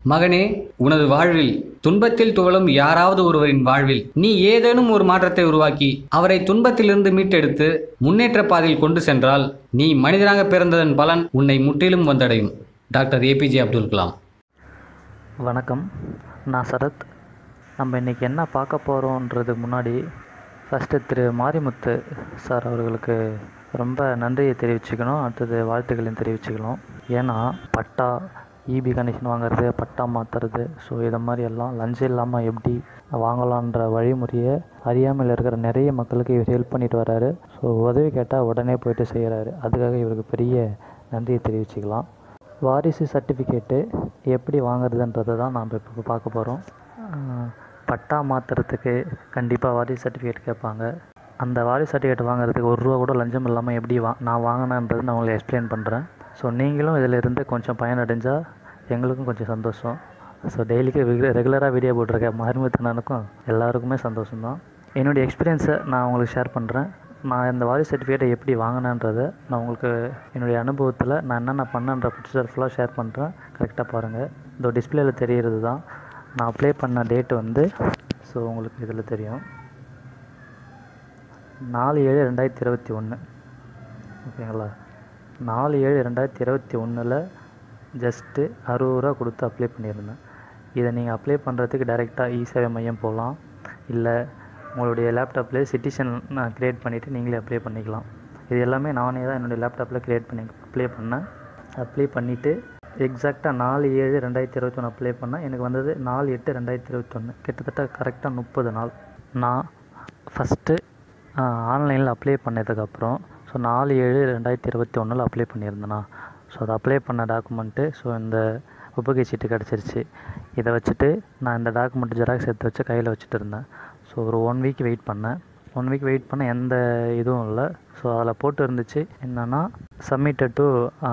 மகனே உனது வாழ்வில் துன்பத்தில் துவளும் யாராவது ஒருவரின் வாழ்வில் நீ ஏதேனும் ஒரு மாற்றத்தை உருவாக்கி அவரை துன்பத்திலிருந்து மீட்டெடுத்து முன்னேற்ற பாதையில் கொண்டு சென்றால் நீ மனிதனாக பிறந்ததன் பலன் உன்னை முற்றிலும் வந்தடையும் டாக்டர் ஏபிஜே அப்துல் கலாம் வணக்கம் நான் சரத் நம்ம இன்றைக்கி என்ன பார்க்க போகிறோன்றதுக்கு முன்னாடி ஃபஸ்ட்டு திரு மாரிமுத்து சார் அவர்களுக்கு ரொம்ப நன்றியை தெரிவிச்சுக்கணும் அடுத்தது வாழ்த்துக்களையும் தெரிவிச்சுக்கணும் ஏன்னா பட்டா இபி கனெக்ஷன் வாங்குறது பட்டா மாற்றுறது ஸோ இதை மாதிரி எல்லாம் லஞ்சம் இல்லாமல் எப்படி வாங்கலான்ற வழிமுறையை அறியாமல் இருக்கிற நிறைய மக்களுக்கு இவர் ஹெல்ப் பண்ணிட்டு வராரு ஸோ உதவி கேட்டால் உடனே போயிட்டு செய்கிறாரு அதுக்காக இவருக்கு பெரிய நன்றியை தெரிவிச்சுக்கலாம் வாரிசு சர்டிஃபிகேட்டு எப்படி வாங்குறதுன்றதை தான் நாம் இப்போ பார்க்க போகிறோம் பட்டா மாற்றுறதுக்கு கண்டிப்பாக வாரிசு சர்டிஃபிகேட் கேட்பாங்க அந்த வாரிசு சர்டிஃபிகேட் வாங்குறதுக்கு ஒரு ரூபா கூட லஞ்சம் இல்லாமல் எப்படி வா நான் வாங்கினேன்றது நான் உங்களுக்கு எக்ஸ்பிளைன் பண்ணுறேன் ஸோ நீங்களும் இதில் இருந்து கொஞ்சம் பயனடைஞ்சால் எங்களுக்கும் கொஞ்சம் சந்தோஷம் ஸோ டெய்லிக்கு ரெகுலராக வீடியோ போட்டிருக்கேன் மருமத்தினனுக்கும் எல்லாருக்குமே சந்தோஷம்தான் என்னுடைய எக்ஸ்பீரியன்ஸை நான் உங்களுக்கு ஷேர் பண்ணுறேன் நான் இந்த வாரிசு சர்டிஃபிகேட்டை எப்படி வாங்கினேன்றதை நான் உங்களுக்கு என்னுடைய அனுபவத்தில் நான் என்னென்ன பண்ணேன்ற ப்ரொசீஜர் ஃபுல்லாக ஷேர் பண்ணுறேன் கரெக்டாக பாருங்கள் இந்த டிஸ்பிளேயில் தெரிகிறது தான் நான் அப்ளை பண்ண டேட்டு வந்து ஸோ உங்களுக்கு இதில் தெரியும் நாலு ஏழு ரெண்டாயிரத்தி இருபத்தி ஒன்று ஓகேங்களா நாலு ஏழு ரெண்டாயிரத்தி இருபத்தி ஒன்றில் ஜஸ்ட்டு அறுபது ரூபா கொடுத்து அப்ளை பண்ணியிருந்தேன் இதை நீங்கள் அப்ளை பண்ணுறதுக்கு டைரெக்டாக இ சேவை மையம் போகலாம் இல்லை உங்களுடைய லேப்டாப்லேயே சிட்டிசன் நான் க்ரியேட் பண்ணிவிட்டு நீங்களே அப்ளை பண்ணிக்கலாம் இது எல்லாமே நானே தான் என்னுடைய லேப்டாப்பில் க்ரியேட் பண்ணி அப்ளை பண்ணேன் அப்ளை பண்ணிவிட்டு எக்ஸாக்டாக நாலு ஏழு ரெண்டாயிரத்தி இருபத்தொன்று அப்ளை பண்ணேன் எனக்கு வந்தது நாலு எட்டு ரெண்டாயிரத்தி இருபத்தொன்று கிட்டத்தட்ட கரெக்டாக முப்பது நாள் நான் ஃபஸ்ட்டு ஆன்லைனில் அப்ளை பண்ணதுக்கப்புறம் ஸோ நாலு ஏழு ரெண்டாயிரத்தி இருபத்தி ஒன்றில் அப்ளை பண்ணியிருந்தேண்ணா ஸோ அதை அப்ளை பண்ண டாக்குமெண்ட்டு ஸோ இந்த ஒப்புகை சீட்டு கிடச்சிருச்சு இதை வச்சுட்டு நான் இந்த டாக்குமெண்ட் ஜெராக்ஸ் எடுத்து வச்சு கையில் வச்சுட்டு இருந்தேன் ஸோ ஒரு ஒன் வீக் வெயிட் பண்ணேன் ஒன் வீக் வெயிட் பண்ண எந்த இதுவும் இல்லை ஸோ அதில் போட்டு இருந்துச்சு என்னென்னா சப்மிட்டட் டு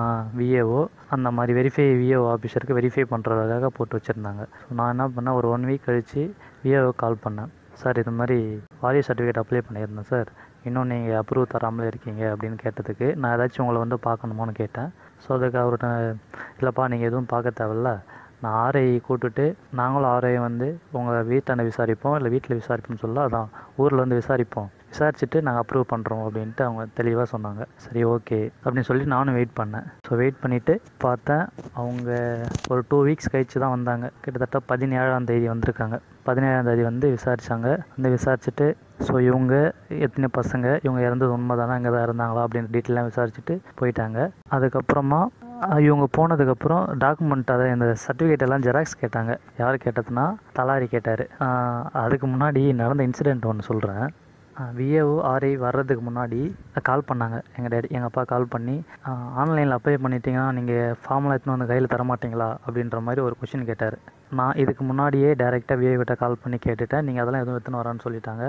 விஏஓ அந்த மாதிரி வெரிஃபை விஏஓ ஆஃபீஸருக்கு வெரிஃபை பண்ணுறதுக்காக போட்டு வச்சுருந்தாங்க ஸோ நான் என்ன பண்ணேன் ஒரு ஒன் வீக் கழித்து விஏஓ கால் பண்ணேன் சார் இது மாதிரி வாரியர் சர்டிஃபிகேட் அப்ளை பண்ணியிருந்தேன் சார் இன்னும் நீங்கள் அப்ரூவ் தராமலே இருக்கீங்க அப்படின்னு கேட்டதுக்கு நான் ஏதாச்சும் உங்களை வந்து பார்க்கணுமோன்னு கேட்டேன் ஸோ அதுக்கு அவர்கிட்ட இல்லைப்பா நீங்கள் எதுவும் பார்க்க தேவையில்ல நான் ஆர்ஐ கூப்பிட்டுட்டு நாங்களும் ஆர்ஐ வந்து உங்கள் வீட்டாண்ட விசாரிப்போம் இல்லை வீட்டில் விசாரிப்போம்னு சொல்ல அதான் ஊரில் வந்து விசாரிப்போம் விசாரிச்சுட்டு நாங்கள் அப்ரூவ் பண்ணுறோம் அப்படின்ட்டு அவங்க தெளிவாக சொன்னாங்க சரி ஓகே அப்படின்னு சொல்லி நானும் வெயிட் பண்ணேன் ஸோ வெயிட் பண்ணிவிட்டு பார்த்தேன் அவங்க ஒரு டூ வீக்ஸ் கழிச்சு தான் வந்தாங்க கிட்டத்தட்ட பதினேழாம் தேதி வந்திருக்காங்க பதினேழாம் தேதி வந்து விசாரித்தாங்க வந்து விசாரிச்சுட்டு ஸோ இவங்க எத்தனை பசங்க இவங்க இறந்தது உண்மை தானே இங்கே தான் இருந்தாங்களா அப்படின்னு டீட்டெயிலாம் விசாரிச்சுட்டு போயிட்டாங்க அதுக்கப்புறமா இவங்க போனதுக்கப்புறம் டாக்குமெண்ட் அதை இந்த சர்டிஃபிகேட் எல்லாம் ஜெராக்ஸ் கேட்டாங்க யார் கேட்டதுன்னா தலாரி கேட்டார் அதுக்கு முன்னாடி நடந்த இன்சிடெண்ட் ஒன்று சொல்கிறேன் விஏஓ ஆர்ஐ வர்றதுக்கு முன்னாடி கால் பண்ணாங்க எங்கள் டேடி எங்கள் அப்பா கால் பண்ணி ஆன்லைனில் அப்ளை பண்ணிட்டீங்கன்னா நீங்கள் ஃபார்ம்லாம் எடுத்துன்னு வந்து கையில் தரமாட்டீங்களா அப்படின்ற மாதிரி ஒரு கொஷின் கேட்டார் நான் இதுக்கு முன்னாடியே டேரெக்டாக விஏ கிட்ட கால் பண்ணி கேட்டுட்டேன் நீங்கள் அதெல்லாம் எதுவும் எடுத்துன்னு வரான்னு சொல்லிட்டாங்க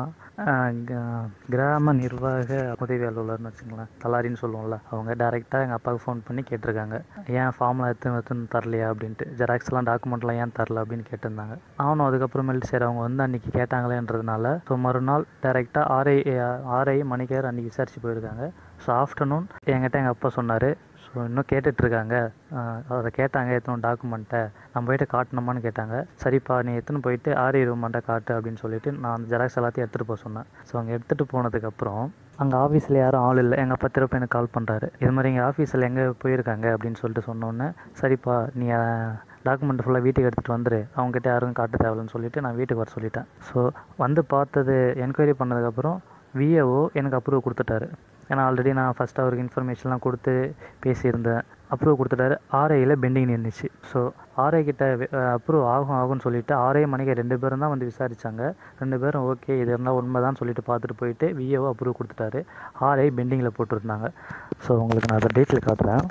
ஆனால் கிராம நிர்வாக உதவி அலுவலர்னு வச்சுங்களேன் தலாரின்னு சொல்லுவோம்ல அவங்க டேரெக்டாக எங்கள் அப்பாவுக்கு ஃபோன் பண்ணி கேட்டிருக்காங்க ஏன் ஃபார்ம்லாம் எடுத்து எடுத்துன்னு தரலையா அப்படின்ட்டு ஜெராக்ஸ்லாம் டாக்குமெண்ட்லாம் ஏன் தரல அப்படின்னு கேட்டிருந்தாங்க அவனும் அதுக்கப்புறமேட்டு சரி அவங்க வந்து அன்றைக்கி கேட்டாங்களேன்றதுனால ஸோ மறுநாள் டேரெக்டாக ஆர்ஐ ஆர்ஐ மணிக்கேர் அன்றைக்கி விசாரிச்சு போயிருக்காங்க ஸோ ஆஃப்டர்நூன் என்கிட்ட எங்கள் அப்பா சொன்னார் ஸோ இன்னும் கேட்டுட்ருக்காங்க அதை கேட்டாங்க எத்தனை டாக்குமெண்ட்டை நம்ம போயிட்டு காட்டணுமான்னு கேட்டாங்க சரிப்பா நீ எத்தனை போயிட்டு ஆர்ஐ ரூமெண்ட்டை காட்டு அப்படின்னு சொல்லிட்டு நான் அந்த ஜெராக்ஸ் எல்லாத்தையும் எடுத்துகிட்டு போக சொன்னேன் ஸோ அங்கே எடுத்துகிட்டு போனதுக்கப்புறம் அங்கே ஆஃபீஸில் யாரும் ஆள் இல்லை எங்கள் அப்பா திருப்பி எனக்கு கால் பண்ணுறாரு இது மாதிரி எங்கள் ஆஃபீஸில் எங்கே போயிருக்காங்க அப்படின்னு சொல்லிட்டு சொன்னோன்னே சரிப்பா நீ டாக்குமெண்ட் ஃபுல்லாக வீட்டுக்கு எடுத்துகிட்டு வந்துரு அவங்ககிட்ட யாரும் காட்ட தேவையில்லைன்னு சொல்லிட்டு நான் வீட்டுக்கு வர சொல்லிட்டேன் ஸோ வந்து பார்த்தது என்கொயரி பண்ணதுக்கப்புறம் விஏஓ எனக்கு அப்ரூவ் கொடுத்துட்டாரு ஏன்னா ஆல்ரெடி நான் ஃபஸ்ட் அவருக்கு இன்ஃபர்மேஷன்லாம் கொடுத்து பேசியிருந்தேன் அப்ரூவ் கொடுத்துட்டாரு ஆர்ஐயில் பெண்டிங் இருந்துச்சு ஸோ ஆர்ஐ கிட்ட அப்ரூவ் ஆகும் ஆகும்னு சொல்லிட்டு ஆர்ஐ மணிக்கு ரெண்டு பேரும் தான் வந்து விசாரித்தாங்க ரெண்டு பேரும் ஓகே இது இருந்தால் உண்மை தான் சொல்லிட்டு பார்த்துட்டு போயிட்டு விஏஓ அப்ரூவ் கொடுத்துட்டாரு ஆர்ஐ பெண்டிங்கில் போட்டிருந்தாங்க ஸோ உங்களுக்கு நான் அதை டேட்டில் காட்டுறேன்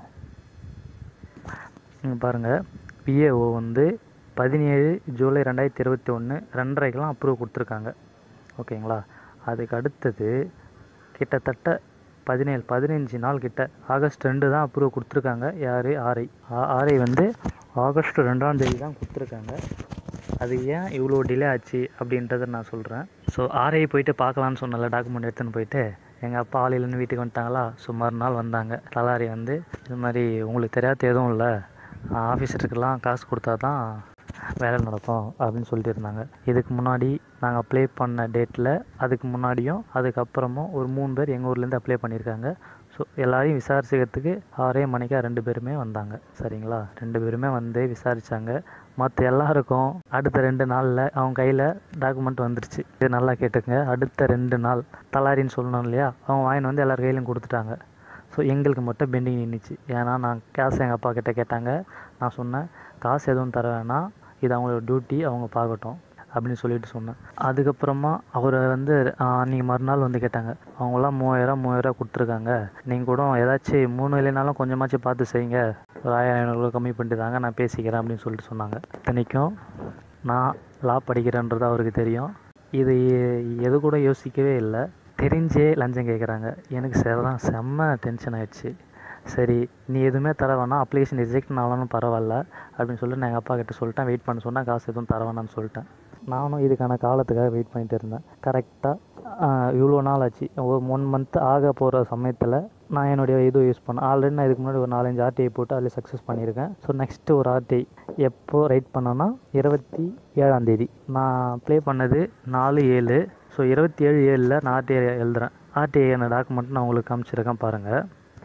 நீங்கள் பாருங்கள் விஏஓ வந்து பதினேழு ஜூலை ரெண்டாயிரத்தி இருபத்தி ஒன்று ரெண்டரைக்கெலாம் அப்ரூவ் கொடுத்துருக்காங்க ஓகேங்களா அதுக்கு அடுத்தது கிட்டத்தட்ட பதினேழு பதினஞ்சு நாள் கிட்ட ஆகஸ்ட் ரெண்டு தான் அப்ரூவ் கொடுத்துருக்காங்க யார் ஆர்ஐ ஆர்ஐ வந்து ஆகஸ்ட் ரெண்டாம் தேதி தான் கொடுத்துருக்காங்க அது ஏன் இவ்வளோ டிலே ஆச்சு அப்படின்றத நான் சொல்கிறேன் ஸோ ஆர்ஐ போயிட்டு பார்க்கலான்னு சொன்னல டாக்குமெண்ட் எடுத்துன்னு போயிட்டு எங்கள் அப்பா ஆலையிலேருந்து வீட்டுக்கு வந்துட்டாங்களா ஸோ மறுநாள் வந்தாங்க தலாரி வந்து இது மாதிரி உங்களுக்கு தெரியாத எதுவும் இல்லை ஆஃபீஸருக்கெல்லாம் காசு கொடுத்தா தான் வேலை நடக்கும் அப்படின்னு சொல்லிட்டு இருந்தாங்க இதுக்கு முன்னாடி நாங்கள் அப்ளை பண்ண டேட்டில் அதுக்கு முன்னாடியும் அதுக்கப்புறமும் ஒரு மூணு பேர் எங்கள் ஊர்லேருந்து அப்ளை பண்ணியிருக்காங்க ஸோ எல்லாரையும் விசாரிச்சுக்கிறதுக்கு ஆறே மணிக்கா ரெண்டு பேருமே வந்தாங்க சரிங்களா ரெண்டு பேருமே வந்து விசாரித்தாங்க மற்ற எல்லாருக்கும் அடுத்த ரெண்டு நாளில் அவங்க கையில் டாக்குமெண்ட் வந்துருச்சு இது நல்லா கேட்டுக்கங்க அடுத்த ரெண்டு நாள் தலாரின்னு சொல்லணும் இல்லையா அவங்க வாங்கிட்டு வந்து எல்லார் கையிலையும் கொடுத்துட்டாங்க ஸோ எங்களுக்கு மட்டும் பெண்டிங் நின்றுச்சு ஏன்னா நான் காசு எங்கள் அப்பா கிட்ட கேட்டாங்க நான் சொன்னேன் காசு எதுவும் தர வேணாம் இது அவங்களோட டியூட்டி அவங்க பார்க்கட்டும் அப்படின்னு சொல்லிட்டு சொன்னேன் அதுக்கப்புறமா அவரை வந்து அன்றைக்கி மறுநாள் வந்து கேட்டாங்க அவங்களாம் மூவாயிரம் மூவாயிரம் கொடுத்துருக்காங்க நீங்கள் கூட ஏதாச்சும் மூணு இல்லைனாலும் கொஞ்சமாச்சும் பார்த்து செய்யுங்க ஒரு ஆயிரம் ஐநூறுரூவா கம்மி பண்ணிட்டு தாங்க நான் பேசிக்கிறேன் அப்படின்னு சொல்லிட்டு சொன்னாங்க இத்தனைக்கும் நான் லா படிக்கிறேன்றது அவருக்கு தெரியும் இது எது கூட யோசிக்கவே இல்லை தெரிஞ்சே லஞ்சம் கேட்குறாங்க எனக்கு சரிதான் செம்ம டென்ஷன் ஆயிடுச்சு சரி நீ எதுவுமே தர வேணாம் அப்ளிகேஷன் ரிஜெக்ட் ஆனாலும் பரவாயில்ல அப்படின்னு சொல்லிட்டு நான் எங்கள் அப்பா கிட்ட சொல்லிட்டேன் வெயிட் பண்ண சொன்னால் காசு எதுவும் தர வேணாம்னு சொல்லிட்டேன் நானும் இதுக்கான காலத்துக்காக வெயிட் பண்ணிட்டு இருந்தேன் கரெக்டாக இவ்வளோ நாள் ஆச்சு ஒரு ஒன் மந்த் ஆக போகிற சமயத்தில் நான் என்னுடைய இது யூஸ் பண்ணேன் ஆல்ரெடி நான் இதுக்கு முன்னாடி ஒரு நாலஞ்சு ஆர்டிஐ போட்டு அதில் சக்ஸஸ் பண்ணியிருக்கேன் ஸோ நெக்ஸ்ட்டு ஒரு ஆர்டிஐ எப்போ ரைட் பண்ணேன்னா இருபத்தி ஏழாந்தேதி நான் ப்ளே பண்ணது நாலு ஏழு ஸோ இருபத்தி ஏழு ஏழில் நான் ஆர்டிஐ எழுதுறேன் ஆர்டிஐ என்ன டாக்குமெண்ட் நான் உங்களுக்கு காமிச்சிருக்கேன் பாருங்கள்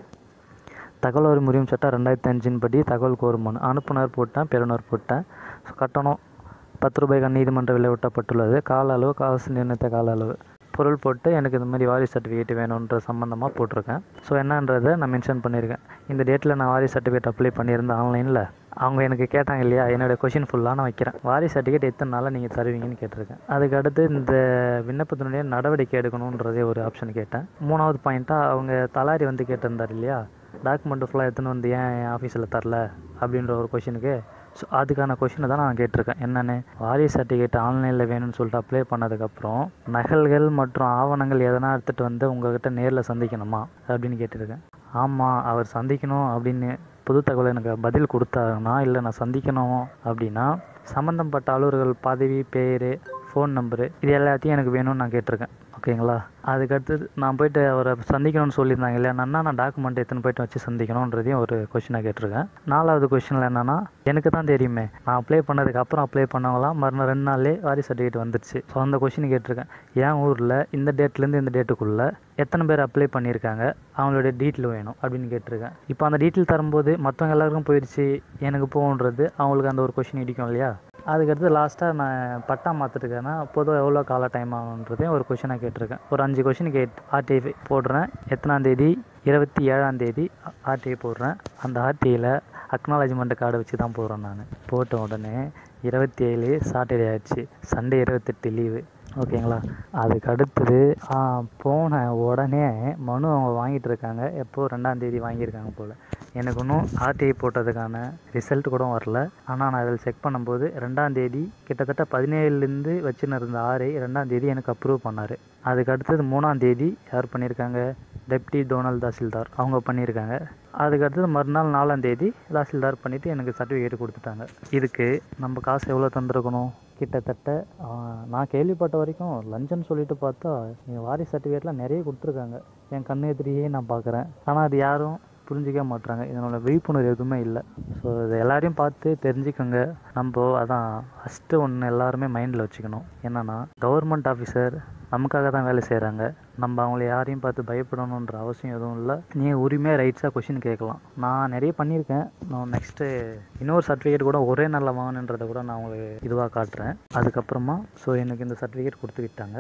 தகவல் உரிமையும் சட்டம் ரெண்டாயிரத்தி அஞ்சின் படி தகவல் கோரும் மனு அனுப்புனர் போட்டேன் பெறுநர் போட்டேன் ஸோ கட்டணம் பத்து ரூபாய்க்கு நீதிமன்ற விலை ஒட்டப்பட்டுள்ளது கால அளவு காசு நிர்ணயித்த கால அளவு பொருள் போட்டு எனக்கு இந்த மாதிரி வாரிசு சர்டிஃபிகேட் வேணுன்ற சம்மந்தமாக போட்டிருக்கேன் ஸோ என்னன்றதை நான் மென்ஷன் பண்ணியிருக்கேன் இந்த டேட்டில் நான் வாரிசு சர்டிஃபிகேட் அப்ளை பண்ணியிருந்தேன் ஆன்லைனில் அவங்க எனக்கு கேட்டாங்க இல்லையா என்னோடய கொஷின் ஃபுல்லாக நான் வைக்கிறேன் வாரிசு சர்டிஃபிகேட் எத்தனை நாளில் நீங்கள் தருவீங்கன்னு கேட்டிருக்கேன் அதுக்கு அடுத்து இந்த விண்ணப்பத்தினுடைய நடவடிக்கை எடுக்கணுன்றதே ஒரு ஆப்ஷன் கேட்டேன் மூணாவது பாயிண்ட்டாக அவங்க தலாரி வந்து கேட்டிருந்தார் இல்லையா டாக்குமெண்ட் ஃபுல்லாக எடுத்துன்னு வந்து ஏன் என் ஆஃபீஸில் தரல அப்படின்ற ஒரு கொஷினுக்கு ஸோ அதுக்கான கொஷினை தான் நான் கேட்டிருக்கேன் என்னென்னு வாரிசு சர்டிஃபிகேட் ஆன்லைனில் வேணும்னு சொல்லிட்டு அப்ளை பண்ணதுக்கப்புறம் நகல்கள் மற்றும் ஆவணங்கள் எதனா எடுத்துகிட்டு வந்து உங்ககிட்ட நேரில் சந்திக்கணுமா அப்படின்னு கேட்டிருக்கேன் ஆமாம் அவர் சந்திக்கணும் அப்படின்னு புது தகவல் எனக்கு பதில் கொடுத்தாருன்னா இல்லை நான் சந்திக்கணும் அப்படின்னா சம்மந்தப்பட்ட அலுவலர்கள் பதவி பேர் ஃபோன் நம்பரு இது எல்லாத்தையும் எனக்கு வேணும்னு நான் கேட்டிருக்கேன் ஓகேங்களா அதுக்கடுத்தது நான் போயிட்டு அவரை சந்திக்கணும்னு சொல்லியிருந்தாங்க இல்லையா நான் நான் டாக்குமெண்ட் எத்தனை போயிட்டு வச்சு சந்திக்கணுன்றதையும் ஒரு கொஷினாக கேட்டிருக்கேன் நாலாவது கொஷினில் என்னென்னா எனக்கு தான் தெரியுமே நான் அப்ளை பண்ணதுக்கு அப்புறம் அப்ளை பண்ணவங்களாம் மறுநாள் ரெண்டு நாள்லேயே வாரிசு சர்டிஃபிகேட் வந்துருச்சு ஸோ அந்த கொஷின் கேட்டிருக்கேன் என் ஊரில் இந்த டேட்லேருந்து இந்த டேட்டுக்குள்ளே எத்தனை பேர் அப்ளை பண்ணியிருக்காங்க அவங்களுடைய டீட்டெயில் வேணும் அப்படின்னு கேட்டிருக்கேன் இப்போ அந்த டீட்டெயில் தரும்போது மற்றவங்க எல்லாருக்கும் போயிடுச்சு எனக்கு போகுன்றது அவங்களுக்கு அந்த ஒரு கொஷின் இடிக்கும் இல்லையா அதுக்கடுத்து லாஸ்ட்டாக நான் பட்டா மாற்றிருக்கேன்னா பொதுவாக எவ்வளோ கால டைம் ஆகுன்றதையும் ஒரு கொஷினாக கேட்டிருக்கேன் ஒரு அஞ்சு கொஷின் கேட் ஆர்டிஐ போடுறேன் எத்தனாம் தேதி இருபத்தி ஏழாம் தேதி ஆர்டிஐ போடுறேன் அந்த ஆர்டிஐயில் அக்னாலஜ்மெண்ட் கார்டை வச்சு தான் போடுறேன் நான் போட்ட உடனே இருபத்தி ஏழு சாட்டர்டே ஆச்சு சண்டே இருபத்தெட்டு லீவு ஓகேங்களா அதுக்கு அடுத்தது ஆ, போன உடனே மனு அவங்க வாங்கிட்டு இருக்காங்க எப்போ ரெண்டாம் தேதி வாங்கியிருக்காங்க போல் எனக்கு இன்னும் ஆர்டிஐ போட்டதுக்கான ரிசல்ட் கூட வரல ஆனால் நான் அதில் செக் பண்ணும்போது ரெண்டாம் தேதி கிட்டத்தட்ட பதினேழுலேருந்து வச்சுன்னு இருந்த ஆர்ஐ ரெண்டாம் தேதி எனக்கு அப்ரூவ் பண்ணார் அதுக்கு அடுத்தது மூணாம் தேதி யார் பண்ணியிருக்காங்க டெப்டி டோனல் தாசில்தார் அவங்க பண்ணியிருக்காங்க அதுக்கு அடுத்தது மறுநாள் நாலாம் தேதி தாசில்தார் பண்ணிவிட்டு எனக்கு சர்டிஃபிகேட் கொடுத்துட்டாங்க இதுக்கு நம்ம காசு எவ்வளோ தந்திருக்கணும் கிட்டத்தட்ட ஆ, நான் கேள்விப்பட்ட வரைக்கும் லஞ்சம்னு சொல்லிட்டு பார்த்தா என் வாரிசு சர்டிஃபிகேட்லாம் நிறைய கொடுத்துருக்காங்க என் கண்ணு எதிரியே நான் பார்க்குறேன் ஆனால் அது யாரும் புரிஞ்சிக்க மாட்றாங்க இதனோட விழிப்புணர்வு எதுவுமே இல்லை ஸோ இது எல்லாரையும் பார்த்து தெரிஞ்சுக்கோங்க நம்ம அதான் ஃபஸ்ட்டு ஒன்று எல்லாருமே மைண்டில் வச்சுக்கணும் என்னென்னா கவர்மெண்ட் ஆஃபீஸர் நமக்காக தான் வேலை செய்கிறாங்க நம்ம அவங்கள யாரையும் பார்த்து பயப்படணுன்ற அவசியம் எதுவும் இல்லை நீங்கள் உரிமையாக ரைட்ஸாக கொஷின் கேட்கலாம் நான் நிறைய பண்ணியிருக்கேன் நான் நெக்ஸ்ட்டு இன்னொரு சர்டிஃபிகேட் கூட ஒரே நாளில் வாங்கினன்றதை கூட நான் உங்களுக்கு இதுவாக காட்டுறேன் அதுக்கப்புறமா ஸோ எனக்கு இந்த சர்டிஃபிகேட் கொடுத்துக்கிட்டாங்க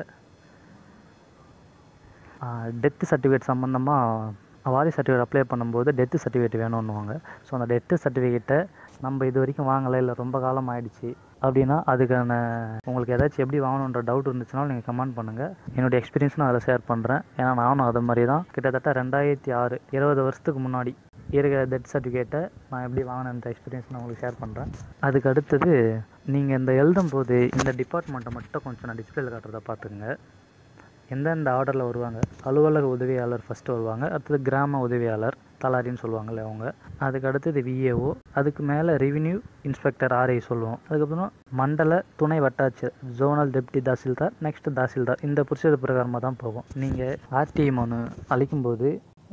டெத்து சர்டிஃபிகேட் சம்மந்தமாக வாரிசு சர்டிஃபிகேட் அப்ளை பண்ணும்போது டெத்து சர்டிஃபிகேட் வேணும்னுவாங்க ஸோ அந்த டெத்து சர்டிஃபிகேட்டை நம்ம இது வரைக்கும் வாங்கலை இல்லை ரொம்ப காலம் ஆயிடுச்சு அப்படின்னா அதுக்கான உங்களுக்கு ஏதாச்சும் எப்படி வாங்கணுன்ற டவுட் இருந்துச்சுனாலும் நீங்கள் கமெண்ட் பண்ணுங்கள் என்னுடைய எக்ஸ்பீரியன்ஸ் நான் அதில் ஷேர் பண்ணுறேன் ஏன்னா நானும் அது மாதிரி தான் கிட்டத்தட்ட ரெண்டாயிரத்தி ஆறு இருபது வருஷத்துக்கு முன்னாடி இருக்கிற டெத் சர்டிஃபிகேட்டை நான் எப்படி வாங்கினேன்ற எக்ஸ்பீரியன்ஸ் நான் உங்களுக்கு ஷேர் பண்ணுறேன் அதுக்கு அடுத்தது நீங்கள் இந்த எழுதும் போது இந்த டிபார்ட்மெண்ட்டை மட்டும் கொஞ்சம் நான் டிஸ்பிளேல காட்டுறதை பார்த்துக்குங்க எந்தெந்த ஆர்டரில் வருவாங்க அலுவலக உதவியாளர் ஃபஸ்ட்டு வருவாங்க அடுத்தது கிராம உதவியாளர் தலாரின்னு சொல்லுவாங்கல்ல அவங்க அதுக்கு அடுத்தது விஏஓ அதுக்கு மேலே ரெவின்யூ இன்ஸ்பெக்டர் ஆர்ஐ சொல்லுவோம் அதுக்கப்புறம் மண்டல துணை வட்டாட்சியர் zonal deputy tahsildar next tahsildar இந்த புரிச்சது பிரகாரமாக தான் போகும் நீங்கள் ஆர்டிஐ மனு அளிக்கும்போது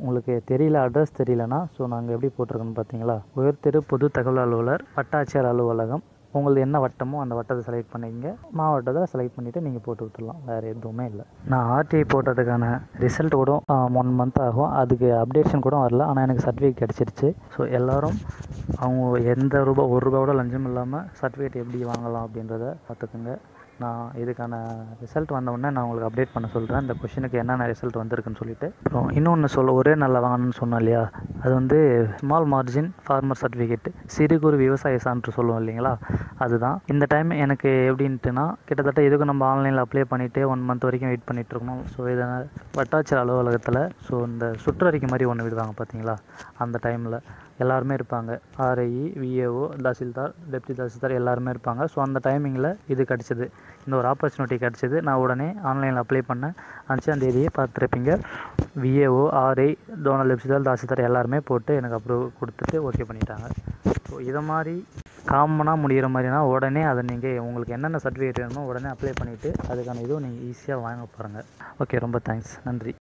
உங்களுக்கு தெரியல அட்ரஸ் தெரியலனா ஸோ நாங்கள் எப்படி போட்டிருக்கோன்னு பார்த்தீங்களா உயர்திரு பொது தகவல் அலுவலர் வட்டாட்சியர் அலுவலகம் உங்களுக்கு என்ன வட்டமோ அந்த வட்டத்தை செலக்ட் பண்ணிக்கங்க மாவட்டத்தை செலக்ட் பண்ணிவிட்டு நீங்கள் போட்டு விட்டுடலாம் வேறு எதுவுமே இல்லை நான் ஆர்டிஐ போட்டதுக்கான ரிசல்ட் கூட ஒன் மந்த் ஆகும் அதுக்கு அப்டேஷன் கூட வரல ஆனால் எனக்கு சர்டிஃபிகேட் கிடச்சிருச்சு ஸோ எல்லோரும் அவங்க எந்த ரூபா ஒரு ரூபா கூட லஞ்சம் இல்லாமல் சர்டிஃபிகேட் எப்படி வாங்கலாம் அப்படின்றத பார்த்துக்குங்க நான் இதுக்கான ரிசல்ட் வந்த உடனே நான் உங்களுக்கு அப்டேட் பண்ண சொல்கிறேன் இந்த கொஷினுக்கு என்னென்ன ரிசல்ட் வந்திருக்குன்னு சொல்லிட்டு அப்புறம் இன்னொன்று சொல்ல ஒரே நல்ல வாங்கணும்னு சொன்னேன் இல்லையா அது வந்து ஸ்மால் மார்ஜின் ஃபார்மர் சர்டிஃபிகேட் சிறு குறு விவசாய சான்று சொல்லுவோம் இல்லைங்களா அதுதான் இந்த டைம் எனக்கு எப்படின்ட்டுனா கிட்டத்தட்ட எதுக்கும் நம்ம ஆன்லைனில் அப்ளை பண்ணிவிட்டு ஒன் மந்த் வரைக்கும் வெயிட் பண்ணிட்டு இருக்கணும் ஸோ இதனால் வட்டாட்சியர் அலுவலகத்தில் ஸோ இந்த சுற்றறிக்கை மாதிரி ஒன்று விடுவாங்க பார்த்தீங்களா அந்த டைமில் எல்லாருமே இருப்பாங்க ஆர்ஐஇ விஏஓ தாசில்தார் டெப்டி தாசில்தார் எல்லாருமே இருப்பாங்க ஸோ அந்த டைமிங்கில் இது கிடச்சிது இந்த ஒரு ஆப்பர்ச்சுனிட்டி கிடச்சிது நான் உடனே ஆன்லைனில் அப்ளை பண்ணேன் அஞ்சாம் தேதியே பார்த்துருப்பீங்க விஏஓ ஆர்ஐ டோனல் டெப்டிதார் தாசில்தார் எல்லாருமே போட்டு எனக்கு அப்ரூவ் கொடுத்துட்டு ஓகே பண்ணிட்டாங்க ஸோ இதை மாதிரி காமனாக முடிகிற மாதிரினா உடனே அதை நீங்கள் உங்களுக்கு என்னென்ன சர்டிஃபிகேட் வேணுமோ உடனே அப்ளை பண்ணிவிட்டு அதுக்கான இதுவும் நீங்கள் ஈஸியாக வாங்க பாருங்கள் ஓகே ரொம்ப தேங்க்ஸ் நன்றி